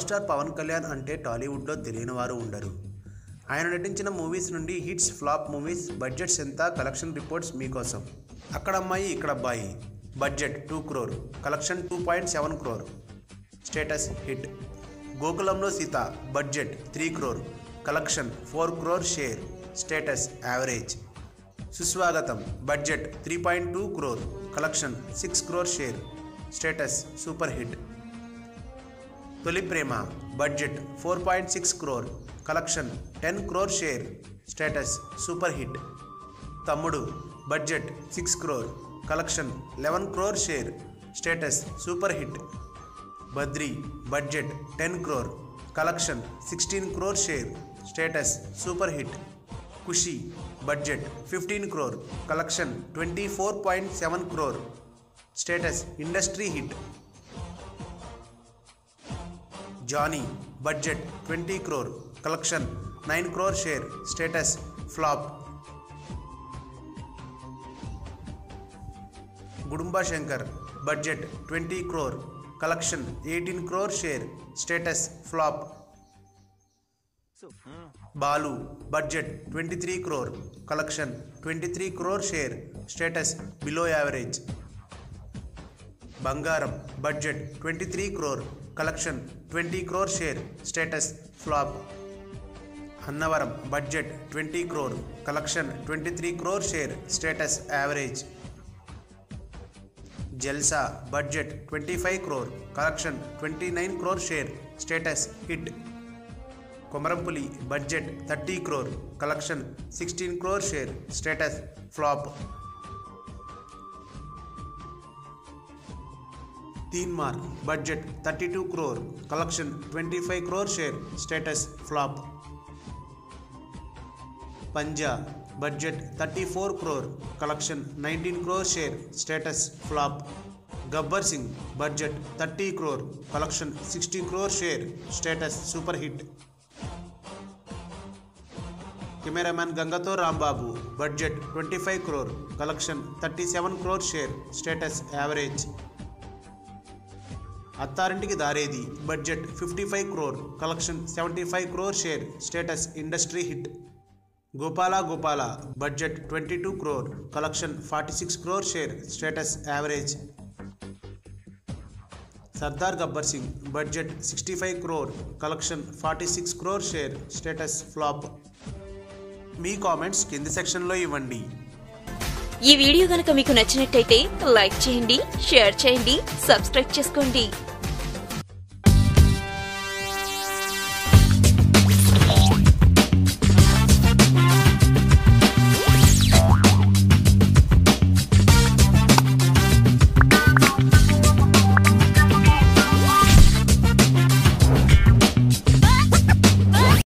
star Pawan Kalyan అంటే టాలీవుడ్లో తెలియని వారు ఉండరు ఆయన నటించిన మూవీస్ నుండి హిట్స్ ఫ్లాప్ మూవీస్ బడ్జెట్స్ ఎంత కలెక్షన్ రిపోర్ట్స్ మీకోసం అక్కడ అమ్మాయి ఇక్కడ అబ్బాయి budget two crore collection two point seven crore status hit గోకులంలో Seetha budget three crore collection four crore share status average Suswagatham budget three point two crore collection six crore share status super hit Tholi Prema budget four point six crore collection ten crore share status super hit Thammudu budget six crore collection eleven crore share status super hit Badri budget ten crore collection sixteen crore share status super hit Kushi budget fifteen crore collection twenty four point seven crore status industry hit Johnny budget twenty crore collection nine crore share status flop Gudumba Shankar budget twenty crore collection eighteen crore share status flop Balu budget twenty three crore collection twenty three crore share status below average Bangaram budget twenty three crore collection twenty crore share status flop Annavaram budget twenty crore collection twenty three crore share status average Jalsa budget twenty five crore collection twenty nine crore share status hit Komarampuli budget thirty crore collection sixteen crore share status flop Teen Maar budget thirty two crore collection twenty five crore share status flop Panjaa budget thirty four crore collection nineteen crore share status flop Gabbar Singh budget thirty crore collection sixty crore share status super hit cameraman గంగతో Rambabu budget twenty five crore collection thirty seven crore share status average అత్తారింటికి దారేది budget fifty five crore collection seventy five crore share status industry hit Gopala Gopala budget twenty two crore collection forty six crore share status average Sardar Gabbar Singh budget sixty five crore collection forty six crore share status flop మీ comments కింది సెక్షన్లో ఇవ్వండి ఈ video గనక మీకు నచ్చినట్టయితే లైక్ చేయండి share చేయండి సబ్స్క్రైబ్ చేసుకోండి